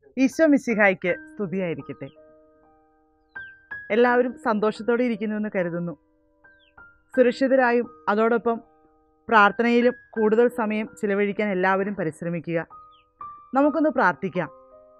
ഈശോ മിശിഹായ്ക്ക് സ്തുതിയായിരിക്കട്ടെ എല്ലാവരും സന്തോഷത്തോടെ ഇരിക്കുന്നുവെന്ന് കരുതുന്നു സുരക്ഷിതരായും അതോടൊപ്പം പ്രാർത്ഥനയിലും കൂടുതൽ സമയം ചിലവഴിക്കാൻ എല്ലാവരും പരിശ്രമിക്കുക നമുക്കൊന്ന് പ്രാർത്ഥിക്കാം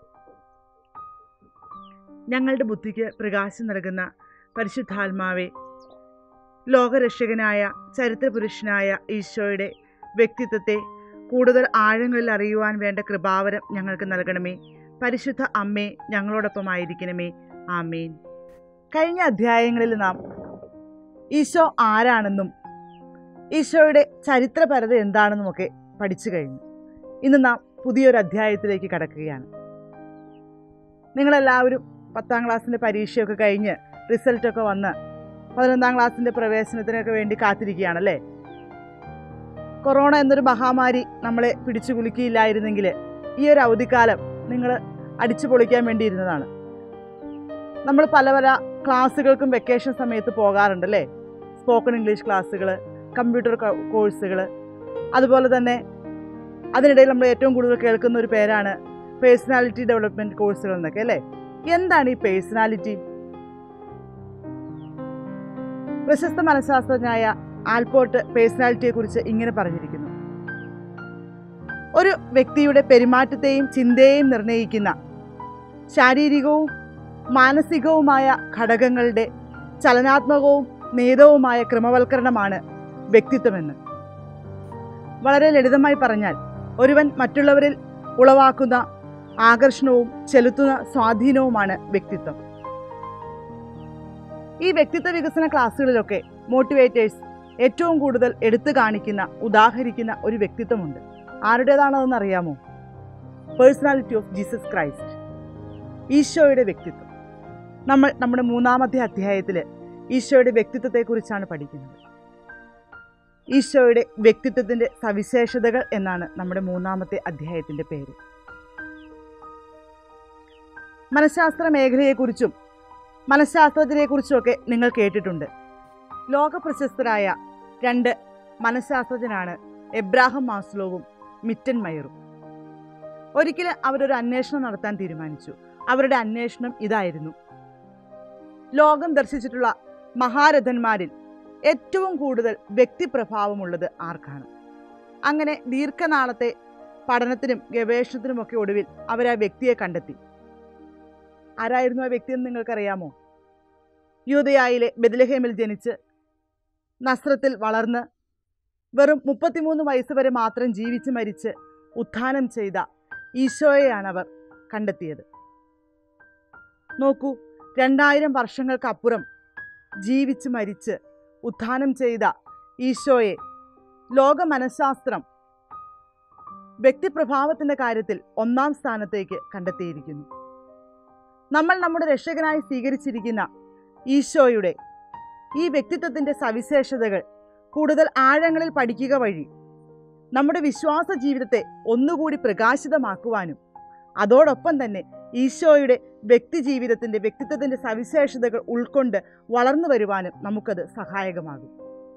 ഞങ്ങളുടെ ബുദ്ധിക്ക് പ്രകാശം നൽകുന്ന പരിശുദ്ധാത്മാവെ ലോകരക്ഷകനായ ചരിത്രപുരുഷനായ ഈശോയുടെ വ്യക്തിത്വത്തെ കൂടുതൽ ആഴങ്ങളിൽ അറിയുവാൻ വേണ്ട കൃപാവരം ഞങ്ങൾക്ക് നൽകണമേ പരിശുദ്ധ അമ്മേ ഞങ്ങളോടൊപ്പമായിരിക്കണമേ ആമേൻ കഴിഞ്ഞ അധ്യായങ്ങളിൽ നാം ഈശോ ആരാണെന്നും ഈശോയുടെ ചരിത്രപരത എന്താണെന്നുമൊക്കെ പഠിച്ചു കഴിഞ്ഞു ഇന്ന് നാം പുതിയൊരു അധ്യായത്തിലേക്ക് കടക്കുകയാണ് നിങ്ങളെല്ലാവരും പത്താം ക്ലാസ്സിൻ്റെ പരീക്ഷയൊക്കെ കഴിഞ്ഞ് റിസൾട്ടൊക്കെ വന്ന് പതിനൊന്നാം ക്ലാസ്സിൻ്റെ പ്രവേശനത്തിനൊക്കെ വേണ്ടി കാത്തിരിക്കുകയാണല്ലേ കൊറോണ എന്നൊരു മഹാമാരി നമ്മളെ പിടിച്ചു കുലുക്കിയില്ലായിരുന്നെങ്കിൽ ഈ ഒരു അവധിക്കാലം നിങ്ങൾ അടിച്ചു പൊളിക്കാൻ വേണ്ടി ഇരുന്നതാണ് നമ്മൾ പല പല ക്ലാസ്സുകൾക്കും വെക്കേഷൻ സമയത്ത് പോകാറുണ്ടല്ലേ സ്പോക്കൺ ഇംഗ്ലീഷ് ക്ലാസ്സുകൾ കമ്പ്യൂട്ടർ കോഴ്സുകൾ അതുപോലെ തന്നെ അതിനിടയിൽ നമ്മൾ ഏറ്റവും കൂടുതൽ കേൾക്കുന്ന ഒരു പേരാണ് പേഴ്സണാലിറ്റി ഡെവലപ്മെൻറ്റ് കോഴ്സുകൾ എന്നൊക്കെ അല്ലേ എന്താണ് ഈ പേഴ്സണാലിറ്റി പ്രശസ്ത മനഃശാസ്ത്രജ്ഞനായ ആൽപോർട്ട് പേഴ്സണാലിറ്റിയെക്കുറിച്ച് ഇങ്ങനെ പറഞ്ഞിരിക്കുന്നു ഒരു വ്യക്തിയുടെ പെരുമാറ്റത്തെയും ചിന്തയെയും നിർണ്ണയിക്കുന്ന ശാരീരികവും മാനസികവുമായ ഘടകങ്ങളുടെ ചലനാത്മകവും നേതവുമായ ക്രമവൽക്കരണമാണ് വ്യക്തിത്വമെന്ന് വളരെ ലളിതമായി പറഞ്ഞാൽ ഒരുവൻ മറ്റുള്ളവരിൽ ഉളവാക്കുന്ന ആകർഷണവും ചെലുത്തുന്ന സ്വാധീനവുമാണ് വ്യക്തിത്വം ഈ വ്യക്തിത്വ വികസന ക്ലാസ്സുകളിലൊക്കെ മോട്ടിവേറ്റേഴ്സ് ഏറ്റവും കൂടുതൽ എടുത്തു കാണിക്കുന്ന ഉദാഹരിക്കുന്ന ഒരു വ്യക്തിത്വമുണ്ട് ആരുടേതാണതെന്ന് അറിയാമോ പേഴ്സണാലിറ്റി ഓഫ് ജീസസ് ക്രൈസ്റ്റ് ഈശോയുടെ വ്യക്തിത്വം നമ്മൾ നമ്മുടെ മൂന്നാമത്തെ അധ്യായത്തിൽ ഈശോയുടെ വ്യക്തിത്വത്തെക്കുറിച്ചാണ് പഠിക്കുന്നത് ഈശോയുടെ വ്യക്തിത്വത്തിൻ്റെ സവിശേഷതകൾ എന്നാണ് നമ്മുടെ മൂന്നാമത്തെ അധ്യായത്തിൻ്റെ പേര് മനഃശാസ്ത്ര മേഖലയെക്കുറിച്ചും മനഃശാസ്ത്രജ്ഞരെക്കുറിച്ചുമൊക്കെ നിങ്ങൾ കേട്ടിട്ടുണ്ട് ലോകപ്രശസ്തരായ രണ്ട് മനഃശാസ്ത്രജ്ഞനാണ് എബ്രാഹം മാസ്ലോവും മിറ്റൻ മയറും ഒരിക്കൽ അവരൊരു അന്വേഷണം നടത്താൻ തീരുമാനിച്ചു അവരുടെ അന്വേഷണം ഇതായിരുന്നു ലോകം ദർശിച്ചിട്ടുള്ള മഹാരഥന്മാരിൽ ഏറ്റവും കൂടുതൽ വ്യക്തിപ്രഭാവമുള്ളത് ആർക്കാണ് അങ്ങനെ ദീർഘനാളത്തെ പഠനത്തിനും ഗവേഷണത്തിനുമൊക്കെ ഒടുവിൽ അവർ ആ വ്യക്തിയെ കണ്ടെത്തി ആരായിരുന്നു ആ വ്യക്തി എന്ന് നിങ്ങൾക്കറിയാമോ യൂതയായിലെ ബെദ്ലഹേമിൽ ജനിച്ച് നസ്രത്തിൽ വളർന്ന് വെറും മുപ്പത്തിമൂന്ന് വയസ്സ് വരെ മാത്രം ജീവിച്ച് മരിച്ച് ഉത്ഥാനം ചെയ്ത ഈശോയെയാണ് അവർ കണ്ടെത്തിയത് നോക്കൂ രണ്ടായിരം വർഷങ്ങൾക്കപ്പുറം ജീവിച്ച് മരിച്ച് ഉത്ഥാനം ചെയ്ത ഈശോയെ ലോക മനഃശാസ്ത്രം വ്യക്തിപ്രഭാവത്തിൻ്റെ കാര്യത്തിൽ ഒന്നാം സ്ഥാനത്തേക്ക് കണ്ടെത്തിയിരിക്കുന്നു നമ്മൾ നമ്മുടെ രക്ഷകനായി സ്വീകരിച്ചിരിക്കുന്ന ഈശോയുടെ ഈ വ്യക്തിത്വത്തിൻ്റെ സവിശേഷതകൾ കൂടുതൽ ആഴങ്ങളിൽ പഠിക്കുക വഴി നമ്മുടെ വിശ്വാസ ജീവിതത്തെ ഒന്നുകൂടി പ്രകാശിതമാക്കുവാനും അതോടൊപ്പം തന്നെ ഈശോയുടെ വ്യക്തി ജീവിതത്തിൻ്റെ വ്യക്തിത്വത്തിൻ്റെ സവിശേഷതകൾ ഉൾക്കൊണ്ട് വളർന്നു വരുവാനും നമുക്കത് സഹായകമാകും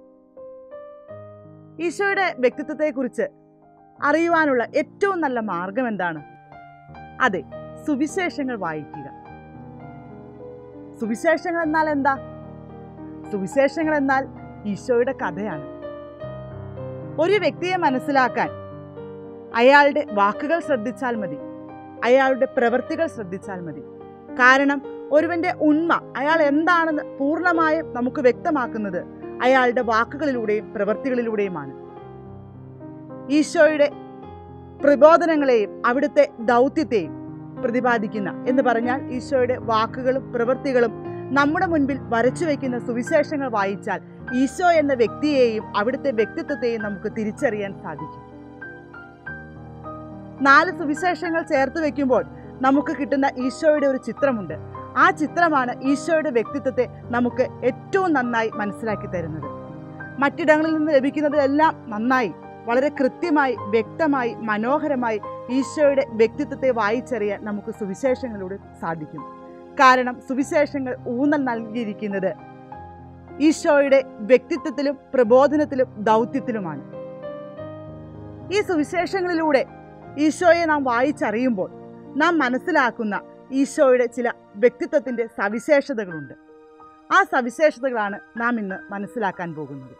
ഈശോയുടെ വ്യക്തിത്വത്തെക്കുറിച്ച് അറിയുവാനുള്ള ഏറ്റവും നല്ല മാർഗം എന്താണ് അതെ സുവിശേഷങ്ങൾ വായിക്കുക സുവിശേഷങ്ങൾ എന്നാൽ എന്താ സുവിശേഷങ്ങൾ എന്നാൽ ഈശോയുടെ കഥയാണ് ഒരു വ്യക്തിയെ മനസ്സിലാക്കാൻ അയാളുടെ വാക്കുകൾ ശ്രദ്ധിച്ചാൽ മതി അയാളുടെ പ്രവൃത്തികൾ ശ്രദ്ധിച്ചാൽ മതി കാരണം ഒരുവന്റെ ഉണ്മ അയാൾ എന്താണെന്ന് പൂർണ്ണമായും നമുക്ക് വ്യക്തമാക്കുന്നത് അയാളുടെ വാക്കുകളിലൂടെയും പ്രവൃത്തികളിലൂടെയുമാണ് ഈശോയുടെ പ്രബോധനങ്ങളെയും അവിടുത്തെ ദൗത്യത്തെയും പ്രതിപാദിക്കുന്ന എന്ന് പറഞ്ഞാൽ ഈശോയുടെ വാക്കുകളും പ്രവൃത്തികളും നമ്മുടെ മുൻപിൽ വരച്ചു വയ്ക്കുന്ന സുവിശേഷങ്ങൾ വായിച്ചാൽ ഈശോ എന്ന വ്യക്തിയെയും അവിടുത്തെ വ്യക്തിത്വത്തെയും നമുക്ക് തിരിച്ചറിയാൻ സാധിക്കും നാല് സുവിശേഷങ്ങൾ ചേർത്ത് വെക്കുമ്പോൾ നമുക്ക് കിട്ടുന്ന ഈശോയുടെ ഒരു ചിത്രമുണ്ട് ആ ചിത്രമാണ് ഈശോയുടെ വ്യക്തിത്വത്തെ നമുക്ക് ഏറ്റവും നന്നായി മനസ്സിലാക്കി തരുന്നത് മറ്റിടങ്ങളിൽ നിന്ന് ലഭിക്കുന്നതിലെല്ലാം നന്നായി വളരെ കൃത്യമായി വ്യക്തമായി മനോഹരമായി ഈശോയുടെ വ്യക്തിത്വത്തെ വായിച്ചറിയാൻ നമുക്ക് സുവിശേഷങ്ങളിലൂടെ സാധിക്കും കാരണം സുവിശേഷങ്ങൾ ഊന്നൽ നൽകിയിരിക്കുന്നത് ഈശോയുടെ വ്യക്തിത്വത്തിലും പ്രബോധനത്തിലും ദൗത്യത്തിലുമാണ് ഈ സുവിശേഷങ്ങളിലൂടെ ഈശോയെ നാം വായിച്ചറിയുമ്പോൾ നാം മനസ്സിലാക്കുന്ന ഈശോയുടെ ചില വ്യക്തിത്വത്തിൻ്റെ സവിശേഷതകളുണ്ട് ആ സവിശേഷതകളാണ് നാം ഇന്ന് മനസ്സിലാക്കാൻ പോകുന്നത്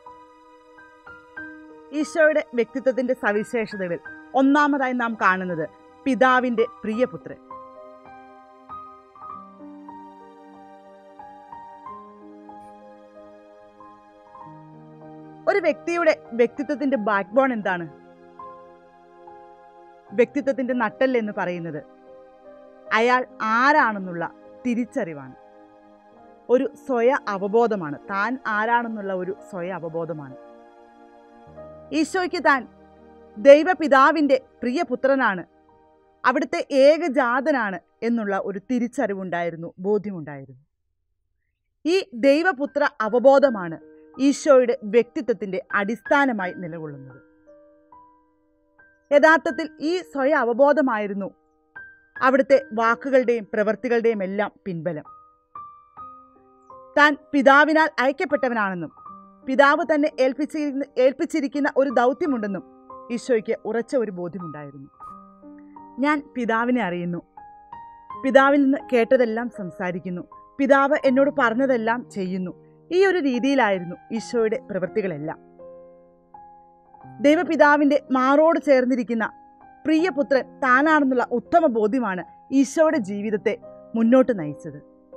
ഈശോയുടെ വ്യക്തിത്വത്തിൻ്റെ സവിശേഷതകളിൽ ഒന്നാമതായി നാം കാണുന്നത് പിതാവിൻ്റെ പ്രിയപുത്രൻ ഒരു വ്യക്തിയുടെ വ്യക്തിത്വത്തിന്റെ ബാക്ക് ബോൺ എന്താണ് വ്യക്തിത്വത്തിന്റെ നട്ടൽ എന്ന് പറയുന്നത് അയാൾ ആരാണെന്നുള്ള തിരിച്ചറിവാണ് ഒരു സ്വയ അവബോധമാണ് താൻ ആരാണെന്നുള്ള ഒരു സ്വയ അവബോധമാണ് ഈശോയ്ക്ക് താൻ ദൈവപിതാവിൻ്റെ പ്രിയപുത്രനാണ് അവിടുത്തെ ഏകജാതനാണ് എന്നുള്ള ഒരു തിരിച്ചറിവുണ്ടായിരുന്നു ബോധ്യമുണ്ടായിരുന്നു ഈ ദൈവപുത്ര അവബോധമാണ് ഈശോയുടെ വ്യക്തിത്വത്തിൻ്റെ അടിസ്ഥാനമായി നിലകൊള്ളുന്നത് യഥാർത്ഥത്തിൽ ഈ സ്വയ അവബോധമായിരുന്നു അവിടുത്തെ വാക്കുകളുടെയും പ്രവൃത്തികളുടെയും എല്ലാം പിൻബലം താൻ പിതാവിനാൽ അയക്കപ്പെട്ടവനാണെന്നും പിതാവ് തന്നെ ഏൽപ്പിച്ചിരിക്കുന്ന ഏൽപ്പിച്ചിരിക്കുന്ന ഒരു ദൗത്യമുണ്ടെന്നും ഈശോയ്ക്ക് ഉറച്ച ഒരു ബോധ്യമുണ്ടായിരുന്നു ഞാൻ പിതാവിനെ അറിയുന്നു പിതാവിൽ നിന്ന് കേട്ടതെല്ലാം സംസാരിക്കുന്നു പിതാവ് എന്നോട് പറഞ്ഞതെല്ലാം ചെയ്യുന്നു ഈ ഒരു രീതിയിലായിരുന്നു ഈശോയുടെ പ്രവൃത്തികളെല്ലാം ദൈവപിതാവിൻ്റെ മാറോട് ചേർന്നിരിക്കുന്ന പ്രിയപുത്രൻ താനാണെന്നുള്ള ഉത്തമ ബോധ്യമാണ് ഈശോയുടെ ജീവിതത്തെ മുന്നോട്ട് നയിച്ചത്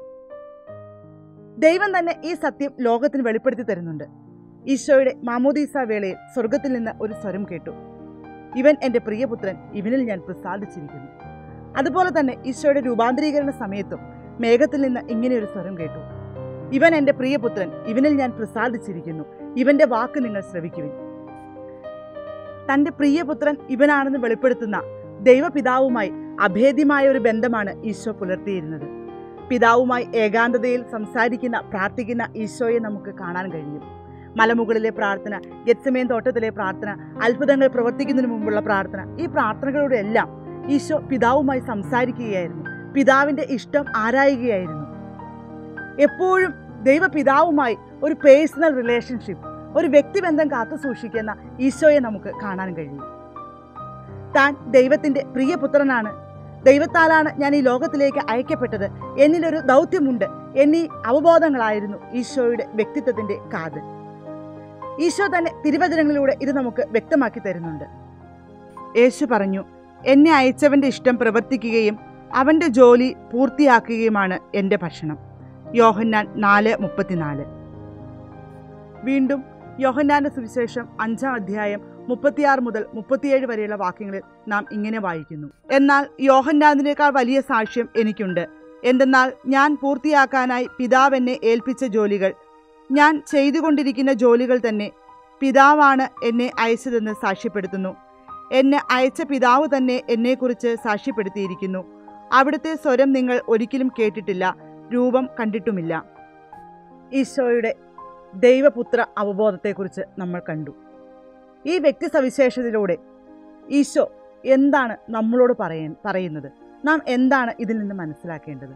ദൈവം തന്നെ ഈ സത്യം ലോകത്തിന് വെളിപ്പെടുത്തി തരുന്നുണ്ട് ഈശോയുടെ മാമോദീസ വേളയിൽ സ്വർഗത്തിൽ നിന്ന് ഒരു സ്വരം കേട്ടു ഇവൻ എൻ്റെ പ്രിയപുത്രൻ ഇവനിൽ ഞാൻ പ്രസാദിച്ചിരിക്കുന്നു അതുപോലെ തന്നെ ഈശോയുടെ രൂപാന്തരീകരണ സമയത്തും മേഘത്തിൽ നിന്ന് ഇങ്ങനെ ഒരു സ്വരം കേട്ടു ഇവൻ എൻ്റെ പ്രിയപുത്രൻ ഇവനിൽ ഞാൻ പ്രസാദിച്ചിരിക്കുന്നു ഇവന്റെ വാക്ക് നിങ്ങൾ ശ്രവിക്കുവിൻ തൻ്റെ പ്രിയപുത്രൻ ഇവനാണെന്ന് വെളിപ്പെടുത്തുന്ന ദൈവപിതാവുമായി അഭേദ്യമായ ഒരു ബന്ധമാണ് ഈശോ പുലർത്തിയിരുന്നത് പിതാവുമായി ഏകാന്തതയിൽ സംസാരിക്കുന്ന പ്രാർത്ഥിക്കുന്ന ഈശോയെ നമുക്ക് കാണാൻ കഴിയും മലമുകളിലെ പ്രാർത്ഥന ഗെത്സമേൻ തോട്ടത്തിലെ പ്രാർത്ഥന അത്ഭുതങ്ങൾ പ്രവർത്തിക്കുന്നതിന് മുമ്പുള്ള പ്രാർത്ഥന ഈ പ്രാർത്ഥനകളുടെ എല്ലാം ഈശോ പിതാവുമായി സംസാരിക്കുകയായിരുന്നു പിതാവിൻ്റെ ഇഷ്ടം ആരായുകയായിരുന്നു എപ്പോഴും ദൈവപിതാവുമായി ഒരു പേഴ്സണൽ റിലേഷൻഷിപ്പ് ഒരു വ്യക്തിബന്ധം കാത്തു സൂക്ഷിക്കുന്ന ഈശോയെ നമുക്ക് കാണാൻ കഴിയും താൻ ദൈവത്തിൻ്റെ പ്രിയപുത്രനാണ് ദൈവത്താലാണ് ഞാൻ ഈ ലോകത്തിലേക്ക് അയക്കപ്പെട്ടത് എന്നിലൊരു ദൗത്യമുണ്ട് എന്നീ അവബോധങ്ങളായിരുന്നു ഈശോയുടെ വ്യക്തിത്വത്തിൻ്റെ കാതൽ ഈശോ തന്നെ തിരുവചനങ്ങളിലൂടെ ഇത് നമുക്ക് വ്യക്തമാക്കി തരുന്നുണ്ട് യേശു പറഞ്ഞു എന്നെ അയച്ചവൻ്റെ ഇഷ്ടം പ്രവർത്തിക്കുകയും അവൻ്റെ ജോലി പൂർത്തിയാക്കുകയുമാണ് എൻ്റെ ഭക്ഷണം യോഹന്നാൻ നാല് മുപ്പത്തിനാല് വീണ്ടും യോഹന്നാന്റെ സുവിശേഷം അഞ്ചാം അധ്യായം മുപ്പത്തിയാറ് മുതൽ മുപ്പത്തിയേഴ് വരെയുള്ള വാക്യങ്ങളിൽ നാം ഇങ്ങനെ വായിക്കുന്നു എന്നാൽ യോഹന്നാദിനേക്കാൾ വലിയ സാക്ഷ്യം എനിക്കുണ്ട് എന്തെന്നാൽ ഞാൻ പൂർത്തിയാക്കാനായി പിതാവ് എന്നെ ഏൽപ്പിച്ച ജോലികൾ ഞാൻ ചെയ്തുകൊണ്ടിരിക്കുന്ന ജോലികൾ തന്നെ പിതാവാണ് എന്നെ അയച്ചതെന്ന് സാക്ഷ്യപ്പെടുത്തുന്നു എന്നെ അയച്ച പിതാവ് തന്നെ എന്നെക്കുറിച്ച് സാക്ഷ്യപ്പെടുത്തിയിരിക്കുന്നു അവിടുത്തെ സ്വരം നിങ്ങൾ ഒരിക്കലും കേട്ടിട്ടില്ല രൂപം കണ്ടിട്ടുമില്ല ഈശോയുടെ ദൈവപുത്ര അവബോധത്തെക്കുറിച്ച് നമ്മൾ കണ്ടു ഈ വ്യക്തി സവിശേഷതയിലൂടെ ഈശോ എന്താണ് നമ്മളോട് പറയാൻ പറയുന്നത് നാം എന്താണ് ഇതിൽ നിന്ന് മനസ്സിലാക്കേണ്ടത്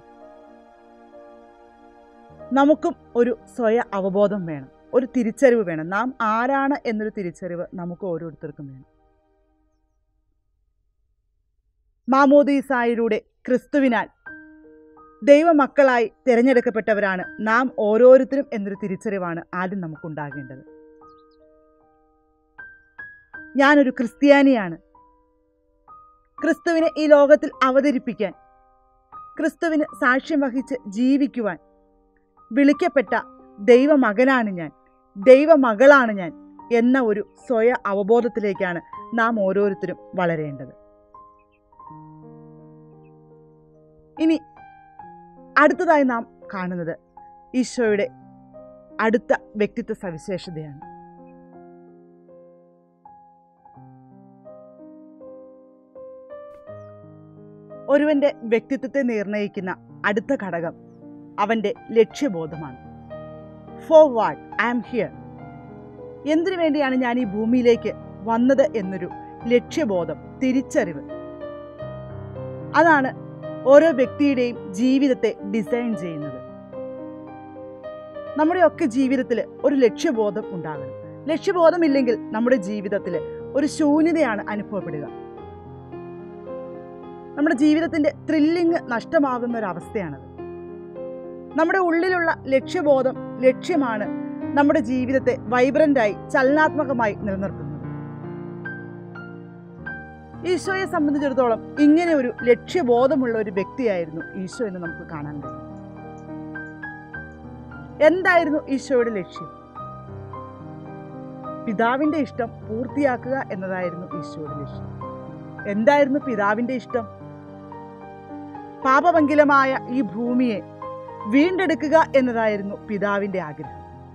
നമുക്കും ഒരു സ്വയ അവബോധം വേണം ഒരു തിരിച്ചറിവ് വേണം നാം ആരാണ് എന്നൊരു തിരിച്ചറിവ് നമുക്ക് ഓരോരുത്തർക്കും വേണം മാമോദീസായിലൂടെ ക്രിസ്തുവിനാൽ ദൈവമക്കളായി തിരഞ്ഞെടുക്കപ്പെട്ടവരാണ് നാം ഓരോരുത്തരും എന്നൊരു തിരിച്ചറിവാണ് ആദ്യം നമുക്കുണ്ടാകേണ്ടത് ഞാനൊരു ക്രിസ്ത്യാനിയാണ് ക്രിസ്തുവിനെ ഈ ലോകത്തിൽ അവതരിപ്പിക്കാൻ ക്രിസ്തുവിന് സാക്ഷ്യം വഹിച്ച് ജീവിക്കുവാൻ വിളിക്കപ്പെട്ട ദൈവമകനാണ് ഞാൻ ദൈവമകളാണ് ഞാൻ എന്ന ഒരു സ്വയ അവബോധത്തിലേക്കാണ് നാം ഓരോരുത്തരും വളരേണ്ടത് ഇനി അടുത്തതായി നാം കാണുന്നത് ഈശോയുടെ അടുത്ത വ്യക്തിത്വ സവിശേഷതയാണ് ഒരുവന്റെ വ്യക്തിത്വത്തെ നിർണ്ണയിക്കുന്ന അടുത്ത ഘടകം അവന്റെ ലക്ഷ്യബോധമാണ് for what I am here എന്തിനു വേണ്ടിയാണ് ഞാൻ ഈ ഭൂമിയിലേക്ക് വന്നത് എന്നൊരു ലക്ഷ്യബോധം തിരിച്ചറിവ് അതാണ് ഓരോ വ്യക്തിയുടെയും ജീവിതത്തെ ഡിസൈൻ ചെയ്യുന്നത് നമ്മുടെയൊക്കെ ജീവിതത്തിൽ ഒരു ലക്ഷ്യബോധം ഉണ്ടാകണം ലക്ഷ്യബോധമില്ലെങ്കിൽ നമ്മുടെ ജീവിതത്തിൽ ഒരു ശൂന്യതയാണ് അനുഭവപ്പെടുക നമ്മുടെ ജീവിതത്തിൻ്റെ ത്രില്ലിങ് നഷ്ടമാകുന്ന ഒരവസ്ഥയാണത് നമ്മുടെ ഉള്ളിലുള്ള ലക്ഷ്യബോധം ലക്ഷ്യമാണ് നമ്മുടെ ജീവിതത്തെ വൈബ്രൻ്റായി ചലനാത്മകമായി നിലനിർത്തുന്നത് ഈശോയെ സംബന്ധിച്ചിടത്തോളം ഇങ്ങനെ ഒരു ലക്ഷ്യബോധമുള്ള ഒരു വ്യക്തിയായിരുന്നു ഈശോ എന്ന് നമുക്ക് കാണാൻ കഴിയും എന്തായിരുന്നു ഈശോയുടെ ലക്ഷ്യം പിതാവിന്റെ ഇഷ്ടം പൂർത്തിയാക്കുക എന്നതായിരുന്നു ഈശോയുടെ ലക്ഷ്യം എന്തായിരുന്നു പിതാവിന്റെ ഇഷ്ടം പാപമംഗിലമായ ഈ ഭൂമിയെ വീണ്ടെടുക്കുക എന്നതായിരുന്നു പിതാവിന്റെ ആഗ്രഹം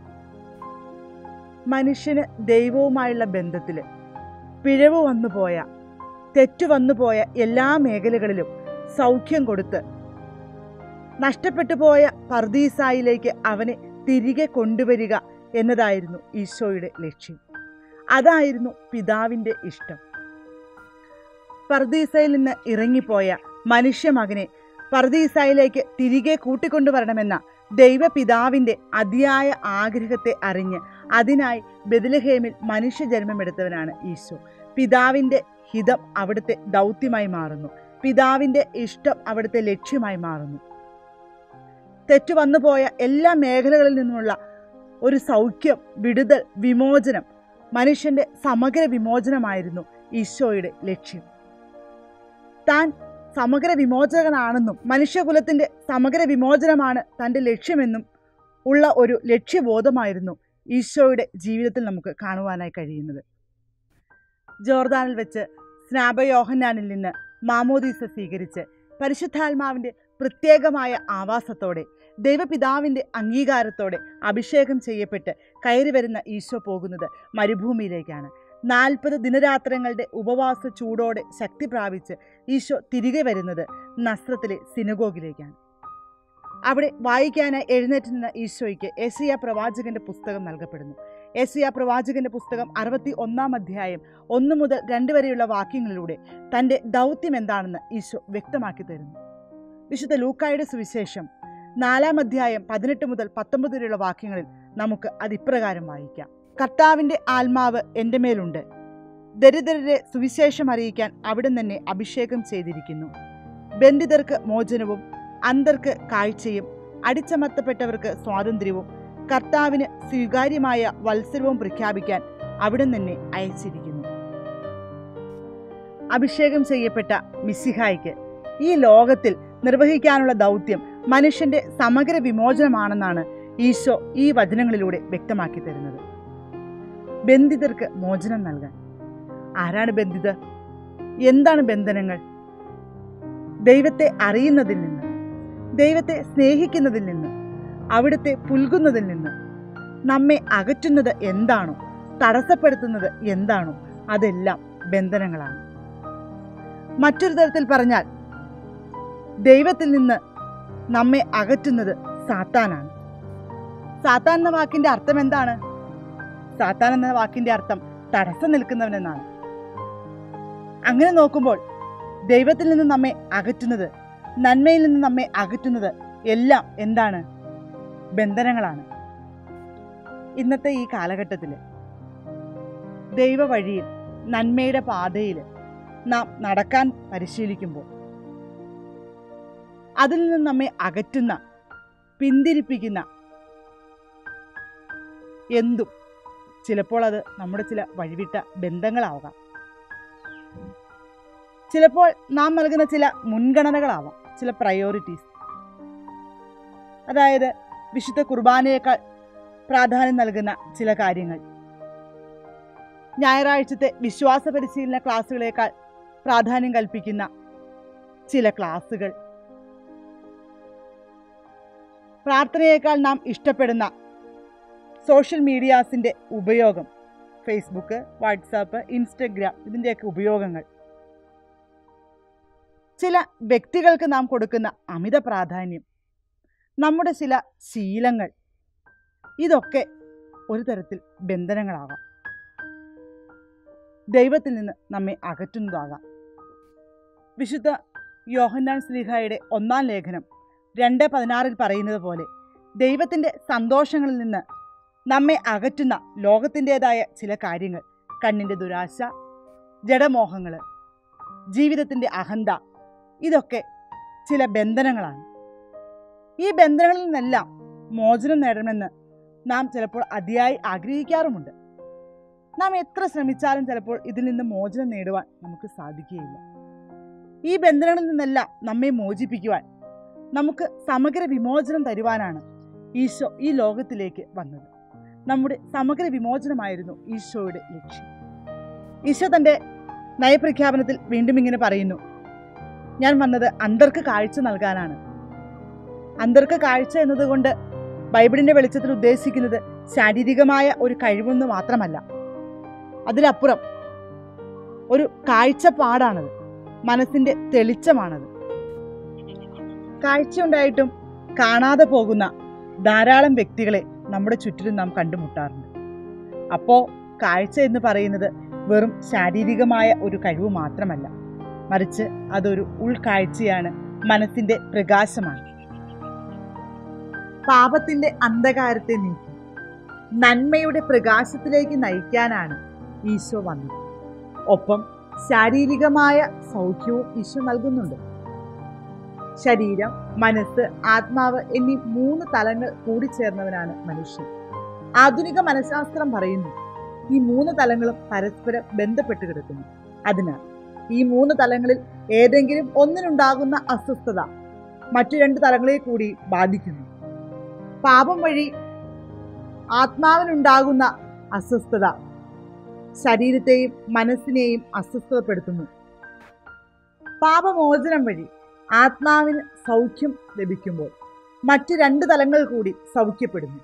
മനുഷ്യന് ദൈവവുമായുള്ള ബന്ധത്തിൽ പിഴവ് വന്നുപോയ തെറ്റു വന്നുപോയ എല്ലാ മേഖലകളിലും സൗഖ്യം കൊടുത്ത് നഷ്ടപ്പെട്ടു പോയ പർദീസായിലേക്ക് അവനെ തിരികെ കൊണ്ടുവരിക എന്നതായിരുന്നു ഈശോയുടെ ലക്ഷ്യം അതായിരുന്നു പിതാവിൻ്റെ ഇഷ്ടം പർദീസയിൽ നിന്ന് ഇറങ്ങിപ്പോയ മനുഷ്യമകനെ പർദീസായിലേക്ക് തിരികെ കൂട്ടിക്കൊണ്ടുവരണമെന്ന ദൈവപിതാവിൻ്റെ അതിയായ ആഗ്രഹത്തെ അറിഞ്ഞ് അതിനായി ബദലഹേമിൽ മനുഷ്യജന്മമെടുത്തവനാണ് ഈശോ പിതാവിൻ്റെ ഹിതം അവിടുത്തെ ദൗത്യമായി മാറുന്നു പിതാവിൻ്റെ ഇഷ്ടം അവിടുത്തെ ലക്ഷ്യമായി മാറുന്നു തെറ്റു വന്നുപോയ എല്ലാ മേഖലകളിൽ നിന്നുമുള്ള ഒരു സൗഖ്യം വിടുതൽ വിമോചനം മനുഷ്യന്റെ സമഗ്ര വിമോചനമായിരുന്നു ഈശോയുടെ ലക്ഷ്യം താൻ സമഗ്ര വിമോചകനാണെന്നും മനുഷ്യകുലത്തിന്റെ സമഗ്ര വിമോചനമാണ് തൻ്റെ ലക്ഷ്യമെന്നും ഉള്ള ഒരു ലക്ഷ്യബോധമായിരുന്നു ഈശോയുടെ ജീവിതത്തിൽ നമുക്ക് കാണുവാനായി കഴിയുന്നത് ജോർദാനിൽ വെച്ച് സ്നാപയോഹന്നാനിൽ നിന്ന് മാമോദീസ സ്വീകരിച്ച് പരിശുദ്ധാത്മാവിൻ്റെ പ്രത്യേകമായ ആവാസത്തോടെ ദൈവപിതാവിൻ്റെ അംഗീകാരത്തോടെ അഭിഷേകം ചെയ്യപ്പെട്ട് കയറി വരുന്ന ഈശോ പോകുന്നത് മരുഭൂമിയിലേക്കാണ് നാൽപ്പത് ദിനരാത്രങ്ങളുടെ ഉപവാസ ചൂടോടെ ശക്തി പ്രാപിച്ച് ഈശോ തിരികെ വരുന്നത് നസ്രത്തിലെ സിനഗോഗിലേക്കാണ് അവിടെ വായിക്കാനായി എഴുന്നേറ്റ് നിന്ന ഈശോയ്ക്ക് എസിയ പ്രവാചകന്റെ പുസ്തകം നൽകപ്പെടുന്നു എസിയ പ്രവാചകന്റെ പുസ്തകം അറുപത്തി ഒന്നാം അധ്യായം ഒന്ന് മുതൽ രണ്ട് വരെയുള്ള വാക്യങ്ങളിലൂടെ തൻ്റെ ദൗത്യം എന്താണെന്ന് ഈശോ വ്യക്തമാക്കി തരുന്നു വിശുദ്ധ ലൂക്കായുടെ സുവിശേഷം നാലാം അധ്യായം പതിനെട്ട് മുതൽ പത്തൊമ്പത് വരെയുള്ള വാക്യങ്ങളിൽ നമുക്ക് അതിപ്രകാരം വായിക്കാം കർത്താവിൻ്റെ ആത്മാവ് എൻ്റെ മേലുണ്ട് ദരിദ്രരെ സുവിശേഷം അറിയിക്കാൻ അവിടെ തന്നെ അഭിഷേകം ചെയ്തിരിക്കുന്നു ബന്ധിതർക്ക് മോചനവും അന്തർക്ക് കാഴ്ചയും അടിച്ചമർത്തപ്പെട്ടവർക്ക് സ്വാതന്ത്ര്യവും കർത്താവിന് സ്വീകാര്യമായ വത്സരവും പ്രഖ്യാപിക്കാൻ അവിടെ തന്നെ അയച്ചിരിക്കുന്നു അഭിഷേകം ചെയ്യപ്പെട്ട മിസിഹായ്ക്ക് ഈ ലോകത്തിൽ നിർവഹിക്കാനുള്ള ദൗത്യം മനുഷ്യന്റെ സമഗ്ര വിമോചനമാണെന്നാണ് ഈശോ ഈ വചനങ്ങളിലൂടെ വ്യക്തമാക്കി തരുന്നത് ബന്ധിതർക്ക് മോചനം നൽകാൻ ആരാണ് ബന്ധിതർ എന്താണ് ബന്ധനങ്ങൾ ദൈവത്തെ അറിയുന്നതിൽ നിന്ന് ദൈവത്തെ സ്നേഹിക്കുന്നതിൽ നിന്ന് അവിടുത്തെ പുൽകുന്നതിൽ നിന്ന് നമ്മെ അകറ്റുന്നത് എന്താണോ തടസ്സപ്പെടുത്തുന്നത് എന്താണോ അതെല്ലാം ബന്ധനങ്ങളാണ് മറ്റൊരു തരത്തിൽ പറഞ്ഞാൽ ദൈവത്തിൽ നിന്ന് നമ്മെ അകറ്റുന്നത് സാത്താനാണ് സാത്താൻ എന്ന വാക്കിന്റെ അർത്ഥം എന്താണ് സാത്താൻ എന്ന വാക്കിന്റെ അർത്ഥം തടസ്സം നിൽക്കുന്നവനെന്നാണ് അങ്ങനെ നോക്കുമ്പോൾ ദൈവത്തിൽ നിന്ന് നമ്മെ അകറ്റുന്നത് നന്മയിൽ നിന്ന് നമ്മെ അകറ്റുന്നത് എല്ലാം എന്താണ് ബന്ധനങ്ങളാണ് ഇന്നത്തെ ഈ കാലഘട്ടത്തിൽ ദൈവ വഴിയിൽ നന്മയുടെ പാതയിൽ നാം നടക്കാൻ പരിശീലിക്കുമ്പോൾ അതിൽ നിന്ന് നമ്മെ അകറ്റുന്ന പിന്തിരിപ്പിക്കുന്ന എന്തും ചിലപ്പോൾ അത് നമ്മുടെ ചില വഴിവിട്ട ബന്ധങ്ങളാവാം ചിലപ്പോൾ നാം നൽകുന്ന ചില മുൻഗണനകളാവാം ചില പ്രയോറിറ്റീസ് അതായത് വിശുദ്ധ കുർബാനയേക്കാൾ പ്രാധാന്യം നൽകുന്ന ചില കാര്യങ്ങൾ ഞായറാഴ്ചത്തെ വിശ്വാസ പരിശീലന ക്ലാസ്സുകളേക്കാൾ പ്രാധാന്യം കൽപ്പിക്കുന്ന ചില ക്ലാസ്സുകൾ പ്രാർത്ഥനയേക്കാൾ നാം ഇഷ്ടപ്പെടുന്ന സോഷ്യൽ മീഡിയാസിൻ്റെ ഉപയോഗം ഫേസ്ബുക്ക് വാട്സാപ്പ് ഇൻസ്റ്റഗ്രാം ഇതിൻ്റെയൊക്കെ ഉപയോഗങ്ങൾ ചില വ്യക്തികൾക്ക് നാം കൊടുക്കുന്ന അമിത പ്രാധാന്യം നമ്മുടെ ചില ശീലങ്ങൾ ഇതൊക്കെ ഒരു തരത്തിൽ ബന്ധനങ്ങളാകാം ദൈവത്തിൽ നിന്ന് നമ്മെ അകറ്റുന്നതാകാം വിശുദ്ധ യോഹന്നാൻ സ്ലീഹായുടെ ഒന്നാം ലേഖനം രണ്ട് പതിനാറിൽ പറയുന്നത് പോലെ ദൈവത്തിൻ്റെ സന്തോഷങ്ങളിൽ നിന്ന് നമ്മെ അകറ്റുന്ന ലോകത്തിൻ്റെതായ ചില കാര്യങ്ങൾ കണ്ണിൻ്റെ ദുരാശ ജഡമോഹങ്ങൾ ജീവിതത്തിൻ്റെ അഹന്ത ഇതൊക്കെ ചില ബന്ധനങ്ങളാണ് ഈ ബന്ധനങ്ങളിൽ നിന്നെല്ലാം മോചനം നേടണമെന്ന് നാം ചിലപ്പോൾ അതിയായി ആഗ്രഹിക്കാറുമുണ്ട് നാം എത്ര ശ്രമിച്ചാലും ചിലപ്പോൾ ഇതിൽ നിന്ന് മോചനം നേടുവാൻ നമുക്ക് സാധിക്കുകയില്ല ഈ ബന്ധനങ്ങളിൽ നിന്നെല്ലാം നമ്മെ മോചിപ്പിക്കുവാൻ നമുക്ക് സമഗ്ര വിമോചനം തരുവാനാണ് ഈശോ ഈ ലോകത്തിലേക്ക് വന്നത് നമ്മുടെ സമഗ്ര വിമോചനമായിരുന്നു ഈശോയുടെ ലക്ഷ്യം ഈശോ തൻ്റെ നയപ്രഖ്യാപനത്തിൽ വീണ്ടും ഇങ്ങനെ പറയുന്നു ഞാൻ വന്നത് അന്തർക്ക് കാഴ്ച നൽകാനാണ് അന്തർക്ക് കാഴ്ച എന്നതുകൊണ്ട് ബൈബിളിന്റെ വെളിച്ചത്തിൽ ഉദ്ദേശിക്കുന്നത് ശാരീരികമായ ഒരു കഴിവെന്ന് മാത്രമല്ല അതിലപ്പുറം ഒരു കാഴ്ചപ്പാടാണത് മനസ്സിന്റെ തെളിച്ചമാണത് കാഴ്ച ഉണ്ടായിട്ടും കാണാതെ പോകുന്ന ധാരാളം വ്യക്തികളെ നമ്മുടെ ചുറ്റിലും നാം കണ്ടുമുട്ടാറുണ്ട് അപ്പോൾ കാഴ്ച എന്ന് പറയുന്നത് വെറും ശാരീരികമായ ഒരു കഴിവ് മാത്രമല്ല മറിച്ച് അതൊരു ഉൾക്കാഴ്ചയാണ് മനസ്സിന്റെ പ്രകാശമാണ് പാപത്തിന്റെ അന്ധകാരത്തെ നീക്കി നന്മയുടെ പ്രകാശത്തിലേക്ക് നയിക്കാനാണ് ഈശോ വന്നത് ഒപ്പം ശാരീരികമായ സൗഖ്യവും ഈശോ നൽകുന്നുണ്ട് ശരീരം മനസ്സ് ആത്മാവ് എന്നീ മൂന്ന് തലങ്ങൾ കൂടിച്ചേർന്നവനാണ് മനുഷ്യൻ ആധുനിക മനഃശാസ്ത്രം പറയുന്നു ഈ മൂന്ന് തലങ്ങളും പരസ്പരം ബന്ധപ്പെട്ട് കിടക്കുന്നു അതിനാൽ ഈ മൂന്ന് തലങ്ങളിൽ ഏതെങ്കിലും ഒന്നിനുണ്ടാകുന്ന അസ്വസ്ഥത മറ്റു രണ്ട് തലങ്ങളെ കൂടി ബാധിക്കുന്നു പാപം വഴി ആത്മാവിനുണ്ടാകുന്ന അസ്വസ്ഥത ശരീരത്തെയും മനസ്സിനെയും അസ്വസ്ഥതപ്പെടുത്തുന്നു പാപമോചനം വഴി ആത്മാവിന് സൗഖ്യം ലഭിക്കുമ്പോൾ മറ്റു രണ്ട് തലങ്ങൾ കൂടി സൗഖ്യപ്പെടുന്നു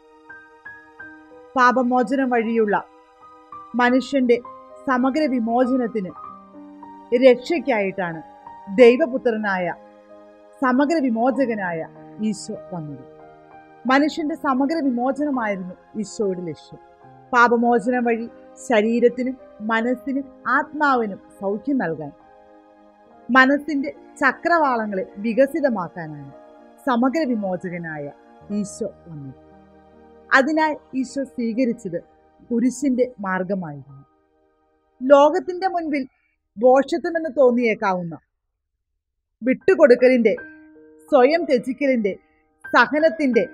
പാപമോചനം വഴിയുള്ള മനുഷ്യന്റെ സമഗ്ര വിമോചനത്തിന് രക്ഷയ്ക്കായിട്ടാണ് ദൈവപുത്രനായ സമഗ്ര വിമോചകനായ ഈശോ വന്നത് മനുഷ്യന്റെ സമഗ്ര വിമോചനമായിരുന്നു ഈശോയുടെ ലക്ഷ്യം പാപമോചനം വഴി ശരീരത്തിനും മനസ്സിനും ആത്മാവിനും സൗഖ്യം നൽകാൻ മനസ്സിന്റെ ചക്രവാളങ്ങളെ വികസിതമാക്കാനാണ് സമഗ്ര വിമോചകനായ ഈശോ വന്നത് അതിനായി ഈശോ സ്വീകരിച്ചത് കുരിശിന്റെ മാർഗമായിരുന്നു ലോകത്തിന്റെ മുൻപിൽ ബോഷത്വമെന്ന് തോന്നിയേക്കാവുന്ന വിട്ടുകൊടുക്കലിന്റെ സ്വയം ത്യജിക്കലിന്റെ സഹനത്തിന്റെ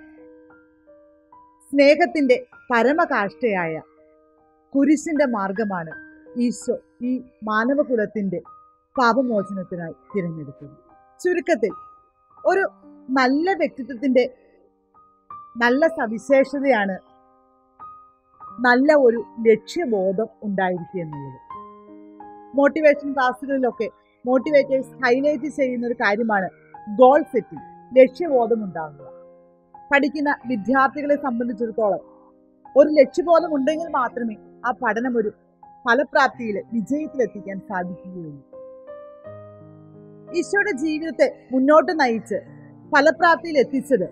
സ്നേഹത്തിന്റെ പരമകാഷ്ഠയായ കുരിശിന്റെ മാർഗമാണ് ഈശോ ഈ മാനവകുലത്തിന്റെ പാപമോചനത്തിനായി തിരഞ്ഞെടുത്തത് ചുരുക്കത്തിൽ ഒരു നല്ല വ്യക്തിത്വത്തിന്റെ നല്ല സവിശേഷതയാണ് നല്ല ഒരു ലക്ഷ്യബോധം ഉണ്ടായിരിക്കുക എന്നുള്ളത് മോട്ടിവേഷൻ ക്ലാസ്സുകളിലൊക്കെ മോട്ടിവേറ്റേഴ്സ് ഹൈലൈറ്റ് ചെയ്യുന്ന ഒരു കാര്യമാണ് ഗോൾ സെറ്റിംഗ് ലക്ഷ്യബോധം ഉണ്ടാകുക പഠിക്കുന്ന വിദ്യാർത്ഥികളെ സംബന്ധിച്ചിടത്തോളം ഒരു ലക്ഷ്യബോധം ഉണ്ടെങ്കിൽ മാത്രമേ ആ പഠനം ഒരു ഫലപ്രാപ്തിയിൽ വിജയത്തിലെത്തിക്കാൻ സാധിക്കുകയുള്ളൂ ഈശോയുടെ ജീവിതത്തെ മുന്നോട്ട് നയിച്ച് ഫലപ്രാപ്തിയിൽ എത്തിച്ചത്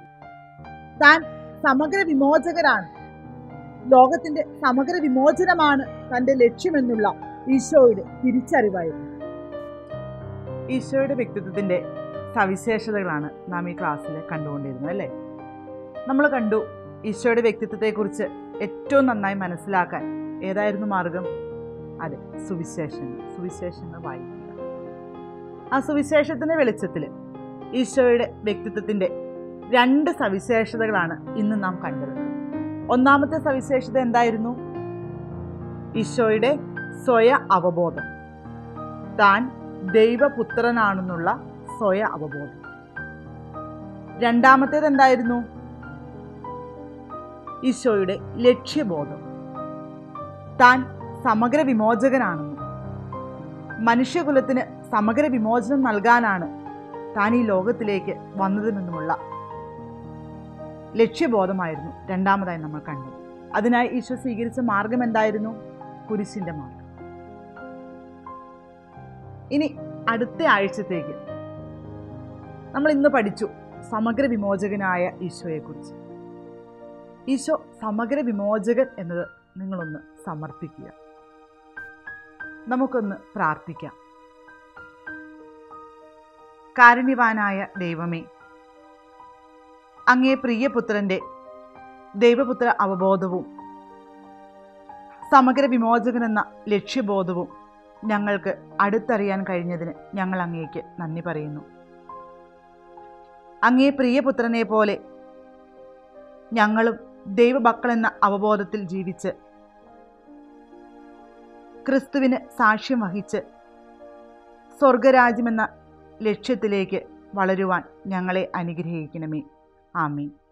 താൻ സമഗ്ര വിമോചകരാണ് ലോകത്തിന്റെ സമഗ്ര വിമോചനമാണ് തന്റെ ലക്ഷ്യമെന്നുള്ള ഈശോയുടെ തിരിച്ചറിവായിരുന്നു ഈശോയുടെ വ്യക്തിത്വത്തിന്റെ സവിശേഷതകളാണ് നാം ഈ ക്ലാസ്സിൽ കണ്ടുകൊണ്ടിരുന്നത് അല്ലേ നമ്മൾ കണ്ടു ഈശോയുടെ വ്യക്തിത്വത്തെക്കുറിച്ച് ഏറ്റവും നന്നായി മനസ്സിലാക്കാൻ ഏതായിരുന്നു മാർഗം അതെ സുവിശേഷങ്ങൾ സുവിശേഷങ്ങൾ വായിക്കുക ആ സുവിശേഷത്തിന്റെ വെളിച്ചത്തിൽ ഈശോയുടെ വ്യക്തിത്വത്തിന്റെ രണ്ട് സവിശേഷതകളാണ് ഇന്ന് നാം കണ്ടത് ഒന്നാമത്തെ സവിശേഷത എന്തായിരുന്നു ഈശോയുടെ സ്വയ അവബോധം താൻ ദൈവപുത്രനാണെന്നുള്ള സ്വയ അവബോധം രണ്ടാമത്തേത് എന്തായിരുന്നു ഈശോയുടെ ലക്ഷ്യബോധം താൻ സമഗ്ര വിമോചകനാണെന്നും മനുഷ്യകുലത്തിന് സമഗ്ര വിമോചനം നൽകാനാണ് താൻ ഈ ലോകത്തിലേക്ക് വന്നതെന്നുമുള്ള ലക്ഷ്യബോധമായിരുന്നു രണ്ടാമതായി നമ്മൾ കണ്ടത് അതിനായി ഈശോ സ്വീകരിച്ച മാർഗം എന്തായിരുന്നു കുരിശിന്റെ മാർഗം ഇനി അടുത്ത ആഴ്ചത്തേക്ക് നമ്മൾ ഇന്ന് പഠിച്ചു സമഗ്ര വിമോചകനായ ഈശോയെക്കുറിച്ച് ഈശോ സമഗ്ര വിമോചകൻ എന്നത് നിങ്ങളൊന്ന് സമർപ്പിക്കുക നമുക്കൊന്ന് പ്രാർത്ഥിക്കാം കാരുണ്യവാനായ ദൈവമേ അങ്ങേ പ്രിയപുത്രൻ്റെ ദൈവപുത്ര അവബോധവും സമഗ്ര വിമോചകനെന്ന ലക്ഷ്യബോധവും ഞങ്ങൾക്ക് അടുത്തറിയാൻ കഴിഞ്ഞതിന് ഞങ്ങൾ അങ്ങേക്ക് നന്ദി പറയുന്നു അങ്ങേ പ്രിയപുത്രനെ പോലെ ഞങ്ങളും ദൈവമക്കളെന്ന അവബോധത്തിൽ ജീവിച്ച് ക്രിസ്തുവിന് സാക്ഷ്യം വഹിച്ച് സ്വർഗരാജ്യമെന്ന ലക്ഷ്യത്തിലേക്ക് വളരുവാൻ ഞങ്ങളെ അനുഗ്രഹിക്കണമേ ആമീൻ